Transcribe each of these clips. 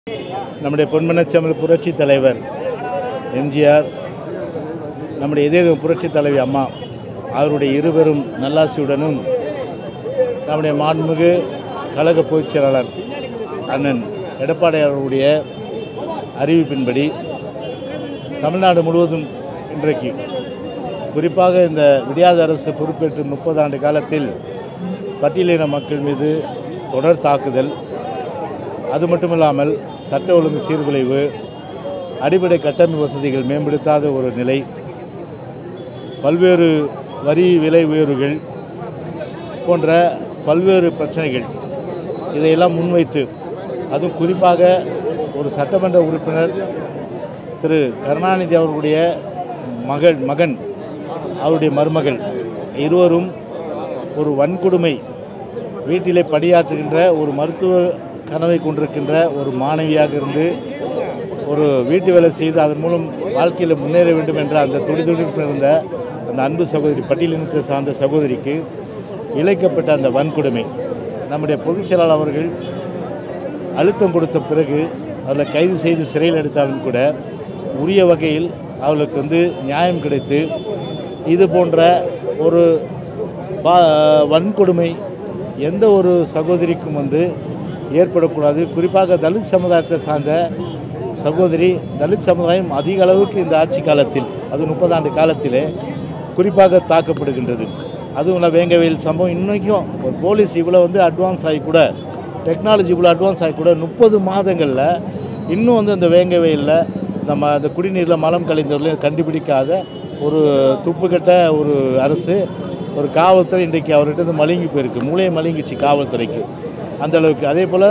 நம்முடைய பொன்மனச்செம்மல் புரட்சி தலைவர் எம்ஜிஆர் நம்முடைய இதய புரட்சி தலைவி அம்மா அவருடைய இருவரும் நல்லாசியுடனும் நம்முடைய மாண்புமிகு கழக பொதுச் செயலாளர் அண்ணன் எடப்பாடி அவர்களுடைய அறிவிப்பின்படி தமிழ்நாடு முழுவதும் இன்றைக்கு குறிப்பாக இந்த விடியாத அரசு பொறுப்பேற்று முப்பது ஆண்டு காலத்தில் பட்டியலின மக்கள் மீது தொடர் தாக்குதல் அது மட்டுமில்லாமல் சட்ட ஒழுங்கு சீர்குலைவு அடிப்படை கட்டமைப்பு வசதிகள் மேம்படுத்தாத ஒரு நிலை பல்வேறு வரி விலை உயர்வுகள் போன்ற பல்வேறு பிரச்சனைகள் இதையெல்லாம் முன்வைத்து அதுவும் குறிப்பாக ஒரு சட்டமன்ற உறுப்பினர் திரு கருணாநிதி அவர்களுடைய மகள் மகன் அவருடைய மருமகள் இருவரும் ஒரு வன்கொடுமை வீட்டிலே பணியாற்றுகின்ற ஒரு மருத்துவ கனவை கொண்டிருக்கின்ற ஒரு மாணவியாக இருந்து ஒரு வீட்டு வேலை செய்து அதன் மூலம் வாழ்க்கையில் முன்னேற வேண்டும் என்ற அந்த துடிதுடிப்பு இருந்த அந்த அன்பு சகோதரி பட்டியலினத்தை சார்ந்த சகோதரிக்கு இழைக்கப்பட்ட அந்த வன்கொடுமை நம்முடைய பொதுச் செயலாளர் அவர்கள் அழுத்தம் கொடுத்த பிறகு அவர்களை கைது செய்து சிறையில் எடுத்தாலும் கூட உரிய வகையில் அவர்களுக்கு வந்து நியாயம் கிடைத்து இது போன்ற ஒரு பா- வன்கொடுமை எந்த ஒரு சகோதரிக்கும் வந்து ஏற்படக்கூடாது குறிப்பாக தலித் சமுதாயத்தை சார்ந்த சகோதரி தலித் சமுதாயம் அதிக அளவுக்கு இந்த ஆட்சி காலத்தில் அது முப்பதாண்டு காலத்திலே குறிப்பாக தாக்கப்படுகின்றது அதுவும் இல்லை வேங்கவேல் சம்பவம் இன்றைக்கும் ஒரு போலீஸ் இவ்வளோ வந்து அட்வான்ஸ் ஆகி கூட டெக்னாலஜி இவ்வளோ அட்வான்ஸ் ஆகி கூட முப்பது மாதங்களில் இன்னும் வந்து அந்த வேங்கவேலில் நம்ம அந்த குடிநீரில் மலம் கழிந்தவர்களையும் கண்டுபிடிக்காத ஒரு துப்புக்கட்ட ஒரு அரசு ஒரு காவல்துறை இன்றைக்கு அவர்கிட்ட இருந்து மழுங்கி போயிருக்கு மூளையை மழுங்கிச்சு காவல்துறைக்கு அந்த அளவுக்கு அதே போல்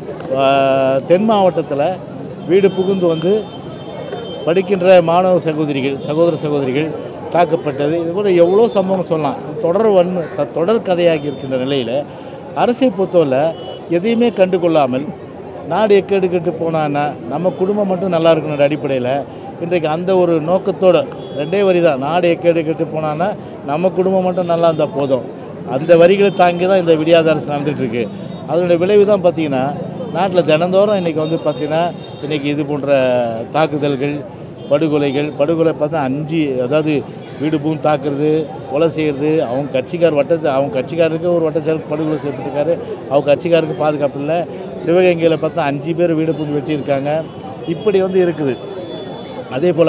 தென் மாவட்டத்தில் வீடு புகுந்து வந்து படிக்கின்ற மாணவ சகோதரிகள் சகோதர சகோதரிகள் தாக்கப்பட்டது இது போல எவ்வளோ சம்பவம் சொல்லலாம் தொடர் வன் த- தொடர் கதையாகி இருக்கின்ற நிலையில் அரசை பொறுத்தவரை எதையுமே கண்டு கொள்ளாமல் நாடு எக்கேடு கெட்டு போனான்னா நம்ம குடும்பம் மட்டும் நல்லா இருக்கணும் அடிப்படையில் இன்றைக்கு அந்த ஒரு நோக்கத்தோட ரெண்டே வரி தான் நாடு எக்கேடு கெட்டு போனான்னா நம்ம குடும்பம் மட்டும் நல்லா இருந்தால் போதும் அந்த வரிகளை தாங்கி தான் இந்த விடியாத அரசு நடந்துகிட்ருக்கு அதனுடைய விளைவு தான் பார்த்தீங்கன்னா நாட்டில் தினந்தோறும் இன்றைக்கி வந்து பார்த்திங்கன்னா இன்றைக்கி இது போன்ற தாக்குதல்கள் படுகொலைகள் படுகொலை பார்த்தா அஞ்சு அதாவது வீடு பூம் தாக்குறது கொலை செய்கிறது அவங்க கட்சிக்கார் வட்ட அவங்க கட்சிக்காரருக்கு ஒரு வட்ட செயல் படுகொலை செய்யப்பட்டிருக்காரு அவங்க கட்சிக்காருக்கு பாதுகாப்பு இல்லை சிவகங்கையில் பார்த்தா அஞ்சு பேர் வீடு பூந்து வெட்டியிருக்காங்க இப்படி வந்து இருக்குது அதே போல்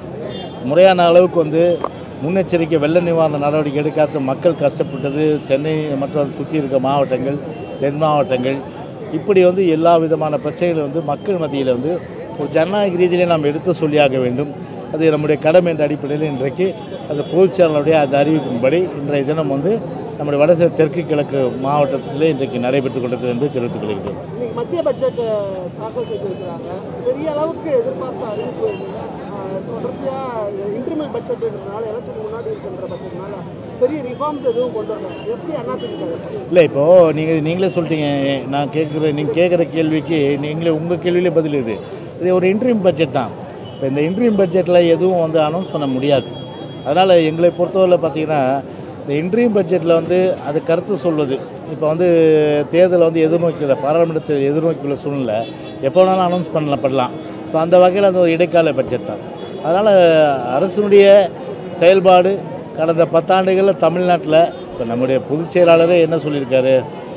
முறையான அளவுக்கு வந்து முன்னெச்சரிக்கை வெள்ள நிவாரண நடவடிக்கை எடுக்காத மக்கள் கஷ்டப்பட்டது சென்னை மற்றும் அதை சுற்றி இருக்க மாவட்டங்கள் தென் மாவட்டங்கள் இப்படி வந்து எல்லா விதமான பிரச்சனைகள் வந்து மக்கள் மத்தியில் வந்து ஒரு ஜனநாயக ரீதியிலே நாம் எடுத்து சொல்லியாக வேண்டும் அது நம்முடைய கடமை என்ற அடிப்படையில் இன்றைக்கு அந்த பொதுச் செயலாளருடைய அந்த அறிவிப்பின்படி இன்றைய தினம் வந்து நம்முடைய வடசே தெற்கு கிழக்கு மாவட்டத்திலே இன்றைக்கு நடைபெற்றுக் கொண்டிருக்கிறது என்று தெரிவித்துக் கொள்கிறேன் இன்னைக்கு மத்திய பட்ஜெட் தாக்கல் செய்திருக்கிறாங்க பெரிய அளவுக்கு எதிர்பார்த்த அறிவிப்பு அஹ், தொடர்ச்சியா இன்டர்னல் பட்ஜெட்ன்றதுனால எலெக்ஷன் முன்னாடி இருக்கின்ற பட்ஜெட்னால பெரிய ரிஃபார்ம்ஸ் எதுவும் கொண்டு வரல எப்படி அண்ணாத்துக்கு இல்லை இப்போது நீங்கள் நீங்களே சொல்லிட்டீங்க நான் கேட்குற நீங்கள் கேட்குற கேள்விக்கு நீங்களே உங்கள் கேள்வியிலே பதில் இது இது ஒரு இன்ட்ரீம் பட்ஜெட் தான் இப்போ இந்த இன்ட்ரீம் பட்ஜெட்டில் எதுவும் வந்து அனௌன்ஸ் பண்ண முடியாது அதனால் எங்களை பொறுத்தவரை பார்த்தீங்கன்னா இந்த இன்ட்ரீம் பட்ஜெட்டில் வந்து அது கருத்து சொல்வது இப்போ வந்து தேர்தலை வந்து எதிர்நோக்கிற பாராளுமன்றத்தை எதிர்நோக்கியுள்ள சூழ்நிலை எப்போ வேணாலும் அனௌன்ஸ் பண்ணலாம் பண்ணலாம் ஸோ அந்த வகையில் அது ஒரு இடைக்கால பட்ஜெட் தான் அதனால் அரசுடைய செயல்பாடு கடந்த பத்தாண்டுகளில் தமிழ்நாட்டில் இப்போ நம்முடைய பொதுச் செயலாளரே என்ன சொல்லியிருக்காரு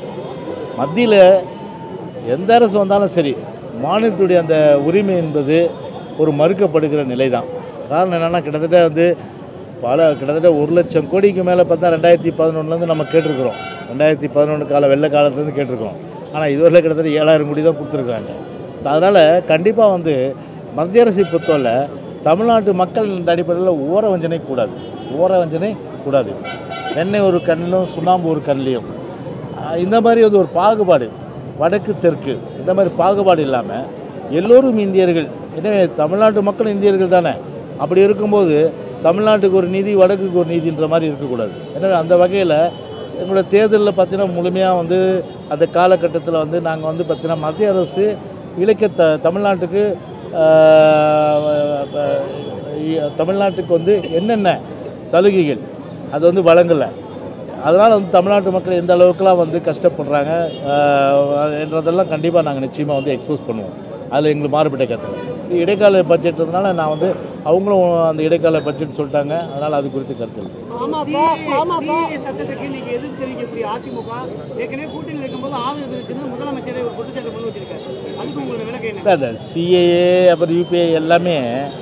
மத்தியில் எந்த அரசு வந்தாலும் சரி மாநிலத்துடைய அந்த உரிமை என்பது ஒரு மறுக்கப்படுகிற நிலை தான் காரணம் என்னென்னா கிட்டத்தட்ட வந்து பல கிட்டத்தட்ட ஒரு லட்சம் கோடிக்கு மேலே பார்த்தா ரெண்டாயிரத்தி பதினொன்றுலேருந்து நம்ம கேட்டிருக்கிறோம் ரெண்டாயிரத்தி பதினொன்று கால வெள்ள காலத்துலேருந்து கேட்டிருக்கிறோம் ஆனால் இதுவரை கிட்டத்தட்ட ஏழாயிரம் கோடி தான் கொடுத்துருக்காங்க அதனால் கண்டிப்பாக வந்து மத்திய அரசை பொறுத்தவரை தமிழ்நாட்டு மக்கள் இந்த அடிப்படையில் ஓர வஞ்சனை கூடாது ஓர வஞ்சனை கூடாது எண்ணெய் ஒரு கண்ணிலும் சுண்ணாம்பு ஒரு கண்ணிலையும் ஆஹ் இந்த மாதிரி வந்து ஒரு பாகுபாடு வடக்கு தெற்கு இந்த மாதிரி பாகுபாடு இல்லாமல் எல்லோரும் இந்தியர்கள் எனவே தமிழ்நாட்டு மக்களும் இந்தியர்கள் தானே அப்படி இருக்கும்போது தமிழ்நாட்டுக்கு ஒரு நீதி வடக்குக்கு ஒரு நீதின்ற மாதிரி இருக்கக்கூடாது எனவே அந்த வகையில் எங்களோட தேர்தலில் பார்த்தீங்கன்னா முழுமையாக வந்து அந்த காலகட்டத்தில் வந்து நாங்கள் வந்து பார்த்தீங்கன்னா மத்திய அரசு இலக்கிய த தமிழ்நாட்டுக்கு ஆஹ், ஆஹ், தமிழ்நாட்டுக்கு வந்து என்னென்ன சலுகைகள் அது வந்து வழங்கலை அதனால் வந்து தமிழ்நாட்டு மக்கள் எந்த அளவுக்குலாம் வந்து கஷ்டப்படுறாங்க ஆஹ், என்றதெல்லாம் கண்டிப்பாக நாங்கள் நிச்சயமாக வந்து எக்ஸ்போஸ் பண்ணுவோம் அதில் எங்களுக்கு மாறுபட்ட கருத்து இது இடைக்கால பட்ஜெட்னால நான் வந்து அவங்களும் அந்த இடைக்கால பட்ஜெட் சொல்லிட்டாங்க அதனால் அது குறித்து கருத்து இல்லை பாமக பாமக CAA சட்டத்துக்கு இன்னைக்கு எதிர்ப்பு தெரிவிக்கக்கூடிய அதிமுக ஏற்கனவே கூட்டணியில் இருக்கும்போது ஆதரவு தெரிவிச்சுன்னு முதலமைச்சரே ஒரு குற்றச்சாட்டு முன் வச்சிருக்காரு அதுக்கு உங்களோட விளக்கம் என்ன இல்லை அந்த சிஏஏ அப்புறம் யூபிஐ எல்லாமே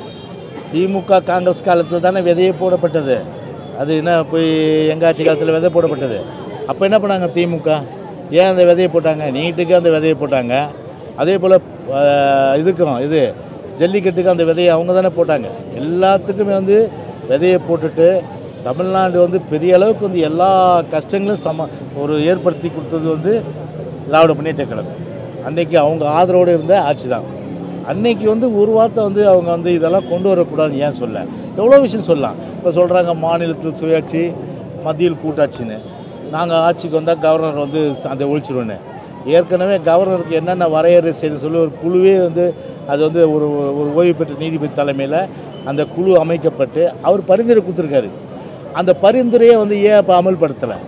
திமுக காங்கிரஸ் காலத்தில் தானே விதையே போடப்பட்டது அது என்ன போய் எங்கள் ஆட்சி காலத்தில் விதை போடப்பட்டது அப்போ என்ன பண்ணாங்க திமுக ஏன் அந்த விதையை போட்டாங்க நீட்டுக்கு அந்த விதையை போட்டாங்க அதே போல் இதுக்கும் இது ஜல்லிக்கட்டுக்கு அந்த விதையை அவங்க தானே போட்டாங்க எல்லாத்துக்குமே வந்து விதையை போட்டுட்டு தமிழ்நாடு வந்து பெரிய அளவுக்கு வந்து எல்லா கஷ்டங்களும் சம ஒரு ஏற்படுத்தி கொடுத்தது வந்து திராவிட முன்னேற்ற கழகம் அன்னைக்கு அவங்க ஆதரவோடு இருந்த ஆட்சி தான் அன்னைக்கு வந்து ஒரு வார்த்தை வந்து அவங்க வந்து இதெல்லாம் கொண்டு வரக்கூடாதுன்னு ஏன் சொல்ல எவ்வளோ விஷயம் சொல்லலாம் இப்போ சொல்கிறாங்க மாநிலத்தில் சுயாட்சி மத்தியில் கூட்டாட்சின்னு நாங்கள் ஆட்சிக்கு வந்தால் கவர்னர் வந்து அதை ஒழிச்சிருவோன்னு ஏற்கனவே கவர்னருக்கு என்னென்ன வரையறை செய்யணும் சொல்லி ஒரு குழுவே வந்து அது வந்து ஒரு ஒரு ஓய்வு பெற்ற நீதிபதி தலைமையில் அந்த குழு அமைக்கப்பட்டு அவர் பரிந்துரை கொடுத்துருக்காரு அந்த பரிந்துரையை வந்து ஏன் இப்போ அமல்படுத்தலை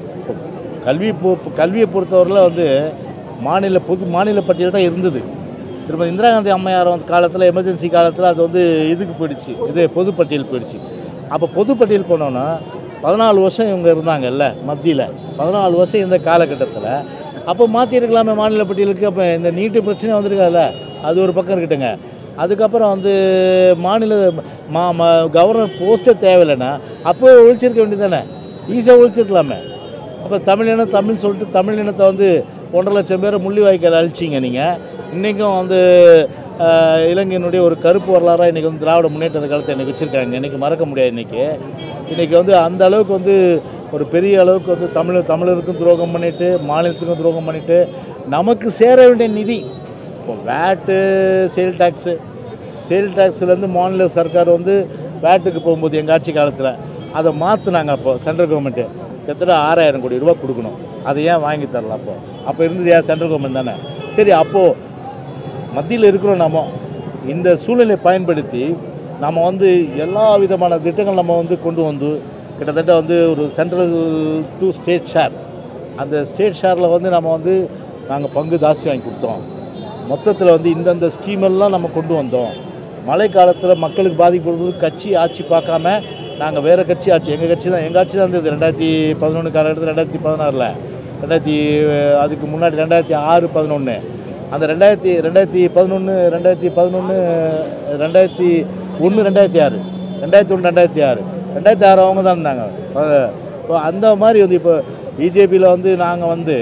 கல்வி பொ கல்வியை பொறுத்தவரையில் வந்து மாநில பொது மாநில பட்டியல் தான் இருந்தது திரும்ப இந்திரா காந்தி அம்மையார் வந்து காலத்தில் எமர்ஜென்சி காலத்தில் அது வந்து இதுக்கு போயிடுச்சு இது பொதுப்பட்டியல் போயிடுச்சு அப்போ பொதுப்பட்டியல் போனோன்னா பதினாலு வருஷம் இவங்க இருந்தாங்கல்ல மத்தியில் பதினாலு வருஷம் இந்த காலகட்டத்தில் அப்போ மாற்றிருக்கலாமே மாநில பட்டியலுக்கு அப்போ இந்த நீட்டு பிரச்சனை வந்திருக்காதுல்ல அது ஒரு பக்கம் இருக்கட்டுங்க அதுக்கப்புறம் வந்து மாநில மா ம கவர்னர் போஸ்ட்டே தேவையில்லைன்னா அப்போ ஒழிச்சிருக்க வேண்டியது தானே ஈஸியாக ஒழிச்சிருக்கலாமே அப்போ தமிழ் இனம் தமிழ் சொல்லிட்டு தமிழ் இனத்தை வந்து ஒன்றரை லட்சம் பேரை முள்ளி வாய்க்கால் அழிச்சிங்க நீங்கள் இன்றைக்கும் வந்து ஆஹ், இலங்கையினுடைய ஒரு கருப்பு வரலாறாக இன்றைக்கி வந்து திராவிட முன்னேற்ற காலத்தை இன்றைக்கி வச்சுருக்காங்க இன்றைக்கி மறக்க முடியாது இன்றைக்கி இன்றைக்கி வந்து அந்த அளவுக்கு வந்து ஒரு பெரிய அளவுக்கு வந்து தமிழ் தமிழருக்கும் துரோகம் பண்ணிட்டு மாநிலத்துக்கும் துரோகம் பண்ணிட்டு நமக்கு சேர வேண்டிய நிதி இப்போ வேட்டு சேல் டேக்ஸு சேல் டேக்ஸ்லேருந்து மாநில சர்க்கார் வந்து வேட்டுக்கு போகும்போது எங்கள் ஆட்சி காலத்தில் அதை மாற்றினாங்க அப்போ சென்ட்ரல் கவர்மெண்ட்டு கிட்டத்தட்ட ஆறாயிரம் கோடி ரூபா கொடுக்கணும் அதை ஏன் வாங்கி தரலாம் அப்போ அப்போ இருந்தது ஏன் சென்ட்ரல் கவர்மெண்ட் தானே சரி அப்போது மத்தியில் இருக்கிறோம் நம்ம இந்த சூழ்நிலையை பயன்படுத்தி நம்ம வந்து எல்லா விதமான திட்டங்கள் நம்ம வந்து கொண்டு வந்து கிட்டத்தட்ட வந்து ஒரு சென்ட்ரல் டு ஸ்டேட் ஷேர் அந்த ஸ்டேட் ஷேரில் வந்து நம்ம வந்து நாங்கள் பங்கு ஜாஸ்தி வாங்கி கொடுத்தோம் மொத்தத்தில் வந்து இந்தந்த ஸ்கீமெல்லாம் நம்ம கொண்டு வந்தோம் மழை காலத்தில் மக்களுக்கு பாதிக்கப்படும்போது கட்சி ஆட்சி பார்க்காம நாங்கள் வேறு கட்சி ஆட்சி எங்கள் கட்சி தான் எங்கள் ஆட்சி தான் இருந்தது ரெண்டாயிரத்தி பதினொன்று காலகட்டத்தில் ரெண்டாயிரத்தி பதினாறில் ரெண்டாயிரத்தி அதுக்கு முன்னாடி ரெண்டாயிரத்தி ஆறு பதினொன்று அந்த ரெண்டாயிரத்தி ரெண்டாயிரத்தி பதினொன்று ரெண்டாயிரத்தி பதினொன்று ரெண்டாயிரத்தி ஒன்று ரெண்டாயிரத்தி ஆறு ரெண்டாயிரத்தி ஒன்று ரெண்டாயிரத்தி ஆறு ரெண்டாயிரத்தி ஆறு அவங்க தான் இருந்தாங்க அஹ் இப்போ அந்த மாதிரி வந்து இப்போ பிஜேபியில் வந்து நாங்கள் வந்து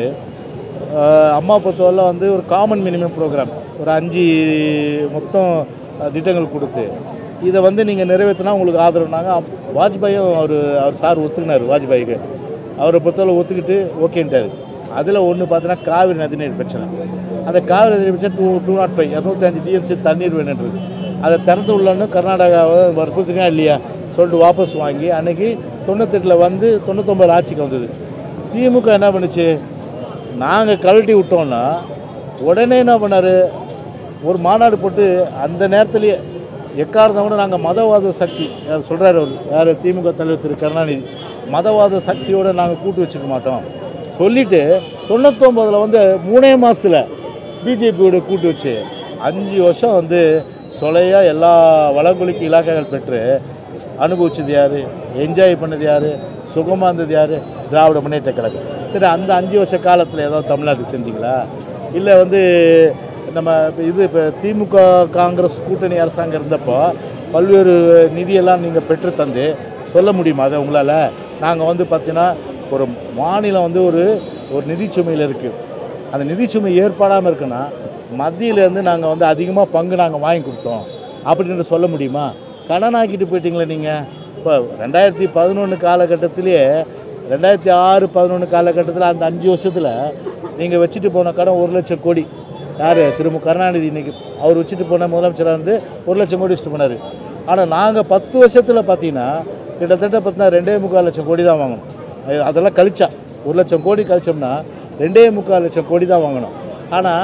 அஹ் அம்மா பொறுத்தவரை வந்து ஒரு காமன் மினிமம் ப்ரோக்ராம் ஒரு அஞ்சு மொத்தம் அஹ், திட்டங்கள் கொடுத்து இதை வந்து நீங்கள் நிறைவேற்றினா உங்களுக்கு ஆதரவுனாங்க வாஜ்பாயும் அவர் அவர் சார் ஒத்துக்கினார் வாஜ்பாய்க்கு அவரை பொறுத்தவரை ஒத்துக்கிட்டு ஓகேன்ட்டார் அதில் ஒன்று பார்த்தீங்கன்னா காவிரி நதிநீர் பிரச்சனை அந்த காவிரி நதிநீர் பிரச்சனை டூ டூ நாட் ஃபைவ் இரநூத்தி அஞ்சு டிஎம்சி தண்ணீர் வேணுன்றது அதை திறந்து உள்ளன்னு கர்நாடகாவை வற்புறுத்தினா இல்லையா சொல்லிட்டு வாபஸ் வாங்கி அன்னைக்கு தொண்ணூத்தெட்டில் வந்து தொண்ணூத்தொம்பது ஆட்சிக்கு வந்தது திமுக என்ன பண்ணுச்சு நாங்கள் கழட்டி விட்டோன்னா உடனே என்ன பண்ணார் ஒரு மாநாடு போட்டு அந்த நேரத்திலேயே எக்காரணம் கூட நாங்கள் மதவாத சக்தி சொல்கிறார் அவர் யார் திமுக தலைவர் திரு கருணாநிதி மதவாத சக்தியோடு நாங்கள் கூட்டு வச்சுக்க மாட்டோம் சொல்லிவிட்டு தொண்ணூத்தொம்பதில் வந்து மூணே மாதத்தில் பிஜேபியோட கூட்டு வச்சு அஞ்சு வருஷம் வந்து சொலையாக எல்லா வளங்குலிக்கு இலாக்காக்கள் பெற்று அனுபவிச்சது யார் என்ஜாய் பண்ணது யார் சுகமாக இருந்தது யார் திராவிட முன்னேற்ற கழகம் சரி அந்த அஞ்சு வருஷ காலத்தில் ஏதாவது தமிழ்நாட்டுக்கு செஞ்சீங்களா இல்லை வந்து நம்ம இப்ப இது இப்போ திமுக காங்கிரஸ் கூட்டணி அரசாங்கம் இருந்தப்போ பல்வேறு நிதியெல்லாம் நீங்கள் பெற்று தந்து சொல்ல முடியுமா அதை உங்களால் நாங்கள் வந்து பார்த்தீங்கன்னா ஒரு மாநிலம் வந்து ஒரு ஒரு நிதிச்சுமையில் இருக்குது அந்த நிதிச்சுமை ஏற்படாமல் இருக்குன்னா மத்தியிலேருந்து நாங்கள் வந்து அதிகமாக பங்கு நாங்கள் வாங்கி கொடுத்தோம் அப்படின்னு சொல்ல முடியுமா கடனாக்கிட்டு போயிட்டீங்களே நீங்கள் இப்போ ரெண்டாயிரத்தி பதினொன்று காலகட்டத்திலேயே ரெண்டாயிரத்தி ஆறு பதினொன்று காலகட்டத்தில் அந்த அஞ்சு வருஷத்தில் நீங்கள் வச்சுட்டு போன கடன் ஒரு லட்சம் கோடி யார் திரு மு கருணாநிதி இன்னைக்கு அவர் வச்சுட்டு போன முதலமைச்சராக வந்து ஒரு லட்சம் கோடி வச்சுட்டு போனார் ஆனால் நாங்கள் பத்து வருஷத்தில் பார்த்தீங்கன்னா கிட்டத்தட்ட பார்த்தீங்கன்னா ரெண்டே முக்கால் லட்சம் கோடி தான் வாங்கணும் அது- அதெல்லாம் கழிச்சா ஒரு லட்சம் கோடி கழிச்சோம்னா ரெண்டே முக்கால் லட்சம் கோடி தான் வாங்கணும் ஆனால்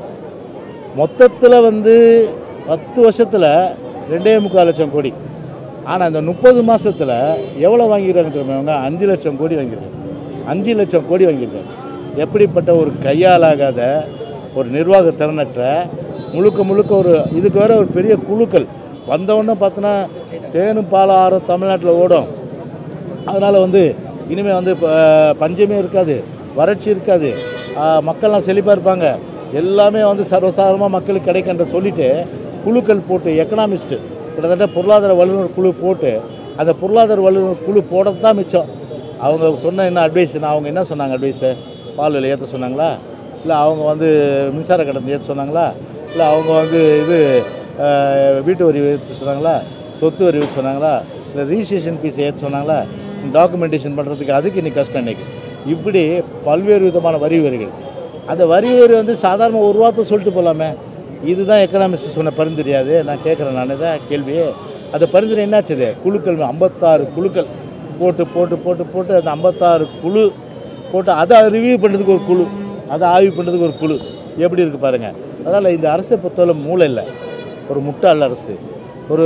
மொத்தத்தில் வந்து பத்து வருஷத்தில் ரெண்டே முக்கால் லட்சம் கோடி ஆனால் இந்த முப்பது மாதத்தில் எவ்வளோ வாங்கிடுறாங்க தெரியுமா இவங்க அஞ்சு லட்சம் கோடி வாங்கியிருக்காங்க அஞ்சு லட்சம் கோடி வாங்கியிருக்காங்க எப்படிப்பட்ட ஒரு கையாலாகாத ஒரு நிர்வாக திறனற்ற முழுக்க முழுக்க ஒரு இதுக்கு வேற ஒரு பெரிய குழுக்கள் வந்தவொடனே பார்த்தோன்னா தேனும் பால் ஆறும் தமிழ்நாட்டில் ஓடும் அதனால் வந்து இனிமேல் வந்து இப்போ பஞ்சமே இருக்காது வறட்சி இருக்காது ஆஹ் மக்கள்லாம் செழிப்பாக இருப்பாங்க எல்லாமே வந்து சர்வசாதாரணமாக மக்களுக்கு கிடைக்கின்ற சொல்லிட்டு குழுக்கள் போட்டு எக்கனாமிஸ்ட்டு கிட்டத்தட்ட பொருளாதார வல்லுநர் குழு போட்டு அந்த பொருளாதார வல்லுநர் குழு போடுறது தான் மிச்சம் அவங்க சொன்ன என்ன அட்வைஸ் அவங்க என்ன சொன்னாங்க அட்வைஸு பால் விலை ஏற்ற சொன்னாங்களா இல்லை அவங்க வந்து மின்சார கட்டணத்தை ஏற்ற சொன்னாங்களா இல்லை அவங்க வந்து இது ஆஹ் வீட்டு வரி ஏற்ற சொன்னாங்களா சொத்து வரி ஏற்ற சொன்னாங்களா இல்லை ரிஜிஸ்ட்ரேஷன் ஃபீஸ் ஏற்ற சொன்னாங்களா டாக்குமெண்டேஷன் பண்ணுறதுக்கு அதுக்கு இன்னைக்கு கஷ்டம் இன்னைக்கு இப்படி பல்வேறு விதமான வரி வரிகள் அந்த வரி வரி வந்து சாதாரண ஒரு வார்த்தை சொல்லிட்டு போகலாமே இதுதான் எக்கனாமிஸ்ட் சொன்ன பரிந்துரையாது நான் கேட்குறேன் நான் தான் கேள்வி அந்த பரிந்துரை என்னாச்சுது குழுக்கள் ஐம்பத்தாறு குழுக்கள் போட்டு போட்டு போட்டு போட்டு அந்த ஐம்பத்தாறு குழு போட்டு அதை ரிவ்யூ பண்ணுறதுக்கு ஒரு குழு அதை ஆய்வு பண்ணுறதுக்கு ஒரு குழு எப்படி இருக்குது பாருங்கள் அதனால் இந்த அரசை பொறுத்தவரை மூளை இல்லை ஒரு முட்டாள் அரசு ஒரு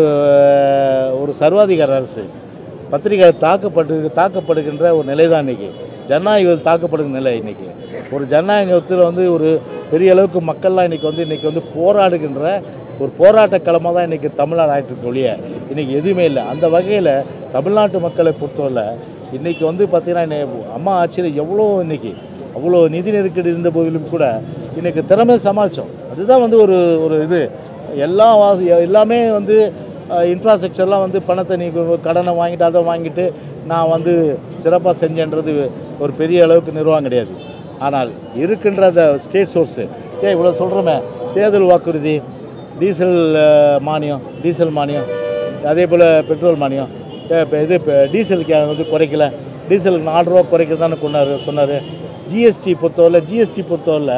ஒரு சர்வாதிகார அரசு பத்திரிகை தாக்கப்பட்டு தாக்கப்படுகின்ற ஒரு நிலை தான் இன்றைக்கி ஜனநாயகம் தாக்கப்படுகிற நிலை இன்றைக்கி ஒரு ஜனநாயகத்தில் வந்து ஒரு பெரிய அளவுக்கு மக்கள்லாம் இன்றைக்கி வந்து இன்றைக்கி வந்து போராடுகின்ற ஒரு போராட்ட களமாக தான் இன்றைக்கி தமிழ்நாடு ஆயிட்டு இருக்கு ஒழிய இன்றைக்கி எதுவுமே இல்லை அந்த வகையில் தமிழ்நாட்டு மக்களை பொறுத்தவரை இன்றைக்கி வந்து பார்த்திங்கன்னா இன்னை- அம்மா ஆட்சியில் எவ்வளோ இன்றைக்கி அவ்வளோ நிதி நெருக்கடி இருந்த போதிலும் கூட இன்றைக்கி திறமை சமாளித்தோம் அதுதான் வந்து ஒரு ஒரு இது எல்லா வாசி எல்லாமே வந்து இன்ஃப்ராஸ்ட்ரக்சர்லாம் வந்து பணத்தை நீ கடனை வாங்கிட்டு அதை வாங்கிட்டு நான் வந்து சிறப்பாக செஞ்சேன்றது ஒரு பெரிய அளவுக்கு நிர்வாகம் கிடையாது ஆனால் இருக்கின்ற அந்த ஸ்டேட் சோர்ஸு ஏன் இவ்வளோ சொல்கிறோமே தேர்தல் வாக்குறுதி டீசல் அஹ், மானியம் டீசல் மானியம் அதே போல் பெட்ரோல் மானியம் ஏ, இப்போ இது இப்போ டீசலுக்கு வந்து குறைக்கல டீசலுக்கு நாலு ரூபா குறைக்கிறதான்னு கொண்டாரு சொன்னார் ஜிஎஸ்டி பொறுத்தவரை ஜிஎஸ்டி பொறுத்தவரை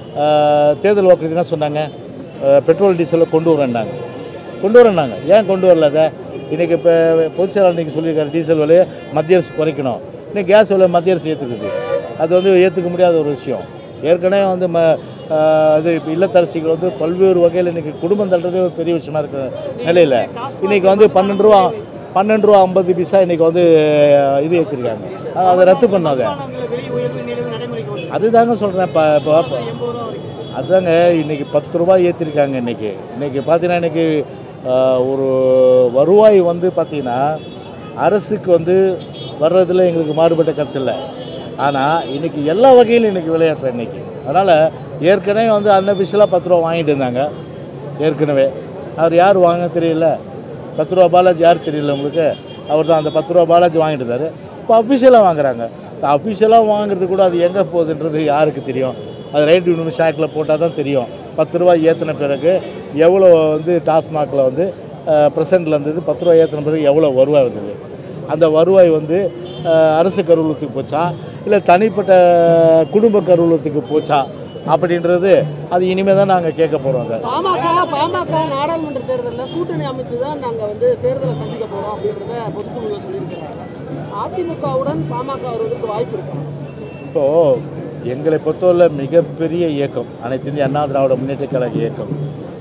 அஹ், தேர்தல் வாக்குறுதி என்ன சொன்னாங்க அஹ், பெட்ரோல் டீசலை கொண்டு வரேன்னாங்க கொண்டு வரேன்னாங்க ஏன் கொண்டு வரல அதை இன்றைக்கி இப்போ பொதுச் செயலாளர் இன்றைக்கி சொல்லியிருக்காரு டீசல் விலையை மத்திய அரசு குறைக்கணும் இன்னைக்கு கேஸ் விலை மத்திய அரசு ஏற்றுக்குது அது வந்து ஏற்றுக்க முடியாத ஒரு விஷயம் ஏற்கனவே வந்து ம ஆஹ் இது இப்போ இல்லத்தரசிகள் வந்து பல்வேறு வகையில் இன்றைக்கி குடும்பம் தள்ளுறதே ஒரு பெரிய விஷயமா இருக்கிற நிலையில் இன்றைக்கி வந்து பன்னெண்டு ரூபா பன்னெண்டு ரூபா ஐம்பது பைசா இன்றைக்கி வந்து ஆஹ் இது ஏற்றிருக்காங்க அதை ரத்து பண்ணாங்க பானங்களை விலை உயர்வு நிலைவு நடைமுறைக்கு வந்து அதுதாங்க சொல்கிறேன் இப்போ இப்போ எண்பது ரூபா வரைக்கும் அதுதாங்க இன்றைக்கி பத்து ரூபாய் ஏற்றிருக்காங்க இன்றைக்கி இன்றைக்கி பார்த்தீங்கன்னா இன்றைக்கி ஒரு வருவாய் வந்து பார்த்திங்கன்னா அரசுக்கு வந்து வர்றதில் எங்களுக்கு மாறுபட்ட கருத்து இல்லை ஆனால் இன்றைக்கி எல்லா வகையிலும் இன்றைக்கி விளையாட்டுறேன் இன்றைக்கி அதனால் ஏற்கனவே வந்து அன்அஃபிஷியலாக பத்து ரூபா வாங்கிட்டு இருந்தாங்க ஏற்கனவே அவர் யார் வாங்க தெரியல பத்து ரூபா பாலாஜி யார் தெரியல உங்களுக்கு அவர் தான் அந்த பத்து ரூபா பாலாஜி வாங்கிட்டு இருந்தார் இப்போ அஃபிஷியலாக வாங்குறாங்க அஃபிஷியலாக வாங்குறது கூட அது எங்கே போகுதுன்றது யாருக்கு தெரியும் அது ரைட் யூனிவர்ஸ் ஆக்டில் போட்டால் தான் தெரியும் பத்து ரூபாய் ஏற்றின பிறகு எவ்வளோ வந்து டாஸ்மாகில் வந்து ப்ரெசென்ட்டில் இருந்தது பத்து ரூபாய் ஏற்றின பிறகு எவ்வளோ வருவாய் வந்தது அந்த வருவாய் வந்து அஹ், அரசு கருவூலத்துக்கு போச்சா இல்லை தனிப்பட்ட குடும்ப கருவூலத்துக்கு போச்சா அப்படின்றது அது இனிமேல் தான் நாங்கள் கேட்க போகிறோம் அதை பாமக பாமக நாடாளுமன்ற தேர்தலில் கூட்டணி அமைத்து தான் நாங்கள் வந்து தேர்தலை சந்திக்க போகிறோம் அப்படின்றத பொதுக்குழுவில் சொல்லியிருக்கிறாங்க அதிமுகவுடன் பாமக வருவதற்கு வாய்ப்பு இருக்கு இப்போது எங்களை பொறுத்தவரை மிகப்பெரிய இயக்கம் அனைத்து இந்திய அண்ணா திராவிட முன்னேற்ற கழக இயக்கம்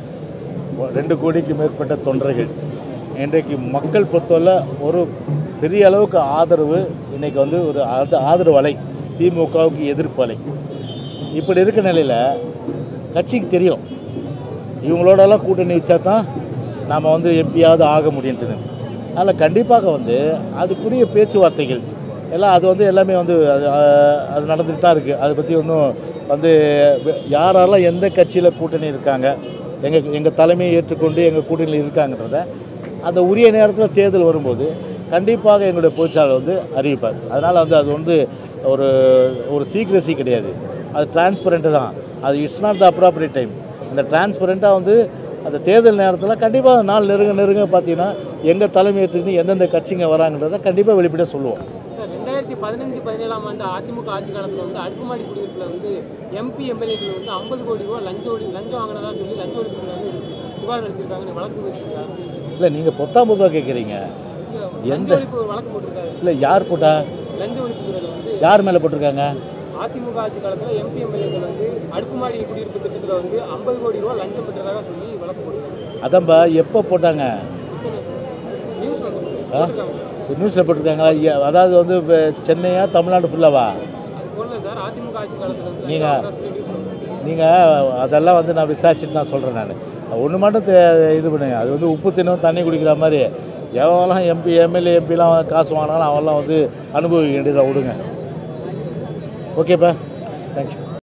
ரெண்டு கோடிக்கு மேற்பட்ட தொண்டர்கள் இன்றைக்கு மக்கள் பொறுத்தவரை ஒரு பெரிய அளவுக்கு ஆதரவு இன்னைக்கு வந்து ஒரு ஆத ஆதரவு அலை திமுகவுக்கு எதிர்ப்பு அலை இப்படி இருக்க நிலையில் கட்சிக்கு தெரியும் இவங்களோடலாம் கூட்டணி வச்சா தான் நாம் வந்து எம்பியாவது ஆக முடியுன்ட்டுன்னு அதில் கண்டிப்பாக வந்து அதுக்குரிய பேச்சுவார்த்தைகள் எல்லாம் அது வந்து எல்லாமே வந்து அது அஹ், அது நடந்துட்டு தான் இருக்குது அதை பற்றி ஒன்றும் வந்து வெ- யாரெல்லாம் எந்த கட்சியில் கூட்டணி இருக்காங்க எங்கள் எங்கள் தலைமையை ஏற்றுக்கொண்டு எங்கள் கூட்டணியில் இருக்காங்கன்றத அந்த உரிய நேரத்தில் தேர்தல் வரும்போது கண்டிப்பாக எங்களுடைய பொதுச்சாளர் வந்து அறிவிப்பார் அதனால் வந்து அது வந்து ஒரு ஒரு சீக்ரஸி கிடையாது அது டிரான்ஸ்பரண்ட்டு தான் அது it's not the appropriate time அந்த டிரான்ஸ்பரண்ட்டாக வந்து அந்த தேர்தல் நேரத்தில் கண்டிப்பாக நாள் நெருங்க நெருங்க பார்த்தீங்கன்னா எங்கள் தலைமை ஏற்றுக்கிட்டு எந்தெந்த கட்சிங்க வராங்கன்றதை கண்டிப்பாக வெளிப்படையாக சொல்லுவோம் சார் ரெண்டாயிரத்தி பதினஞ்சு பதினேழாம் ஆண்டு அதிமுக ஆட்சி காலத்தில் வந்து அடுக்குமாடி குடியிருப்பில் வந்து எம்பி எம்எல்ஏக்கள் வந்து ஐம்பது கோடி ரூபா லஞ்சம் ஒழி லஞ்சம் வாங்கினதா சொல்லி லஞ்ச ஒழிப்புல வந்து புகார் அளிச்சிருக்காங்கன்னு வழக்கு வச்சிருக்காங்க இல்லை நீங்கள் பொத்தாம் பொதுவாக கேட்குறீங்க லஞ்ச எந்த- ஒழிப்பு ஒரு வழக்கு போட்டிருக்காரு இல்லை யார் போட்டா லஞ்ச ஒழிப்புத்துறையில் வந்து யார் மேலே போட்டிருக்காங்க அதிமுக ஆட்சி காலத்தில் எம்பி எம்எல்ஏக்கள் வந்து அடுக்குமாடி குடியிருப்பு திட்டத்தில் வந்து ஐம்பது கோடி ரூபா லஞ்சம் பெற்றதாக சொல்லி வழக்கு போட்டிருக்காங்க அதான்பா எப்போ போட்டாங்க நியூஸ் வந்து ஆ? நியூஸில் போட்டிருக்காங்களா ஐயா, அதாவது வந்து இப்போ சென்னையா தமிழ்நாடு ஃபுல்லாவா அது போல சார் அதிமுக ஆட்சி காலத்தில் வந்து நீங்க- லஞ்சம் வாங்கினதா சொல்லி நியூஸ் வந்து நீங்கள் அதெல்லாம் வந்து நான் விசாரிச்சுட்டு நான் சொல்கிறேன் நான் ஒன்று மட்டும் தெ- இது பண்ணுங்க அது வந்து உப்பு தின்னும் தண்ணி குடிக்கிற மாதிரி எவ்வளோலாம் எம்பி எம்எல்ஏ எம்பிலாம் காசு வாங்கினாலும் அவெல்லாம் வந்து அனுபவிக்க வேண்டியதை விடுங்க ஓகேப்பா தேங்க்ஸ்